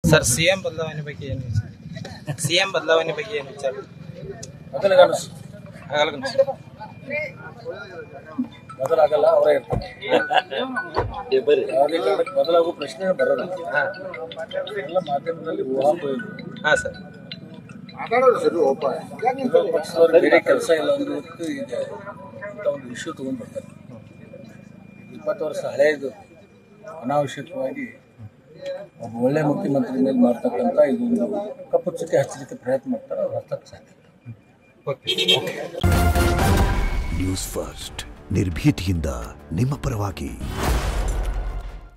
Sir CM ಬದಲಾವಣೆ ಬಗ್ಗೆ ಏನು ಸಿಎಂ ಬದಲಾವಣೆ ಬಗ್ಗೆ ಏನು ವಿಚಾರ ಮೊದಲಿಗೆ ಆಗಲ್ಲ ಅನ್ಸುತ್ತೆ. ಮೊದಲಾಗಲ್ಲ ಅವರೇ ಇರ್ತಾರೆ ಯಾವುದೇ ಕಾರಣಕ್ಕೆ ಬದಲಾಗುವ ಪ್ರಶ್ನೆ ಬರೋಲ್ಲ ಹಾ ಎಲ್ಲ ಮಾಧ್ಯಮದಲ್ಲಿ ಊಹಾಪೋಹ ಹಾ ಸರ್ ವಿರೋಧ ಪಕ್ಷದವ್ರಿಗೆ ಬೇರೆ ಕೆಲಸ ಇಲ್ಲ ಅನ್ನೋದಕ್ಕೆ ಈಗ ಇಂಥ ಒಂದು ಇಶ್ಯೂ ತೊಗೊಂಡು ಬರ್ತಾರೆ ಇಪ್ಪತ್ತು ವರ್ಷ ಹಳೆಯದು ಅನಾವಶ್ಯಕವಾಗಿ ಒಬ್ಬ ಒಳ್ಳೆ ಮುಖ್ಯಮಂತ್ರಿ ಮೇಲೆ ಮಾಡ್ತಕ್ಕಂಥ ಇದೊಂದು ಕಪ್ಪು ಚುಕ್ಕೆ ಹಚ್ಚಲಿಕ್ಕೆ ಪ್ರಯತ್ನ ಮಾಡ್ತಾರೆ ಅವ್ರು ಹಚ್ಚಕ್ಕೆ ಸಾಧ್ಯ ಓಕೆ ನ್ಯೂಸ್ ಫಸ್ಟ್ ನಿರ್ಭೀತಿಯಿಂದ ನಿಮ್ಮ ಪರವಾಗಿ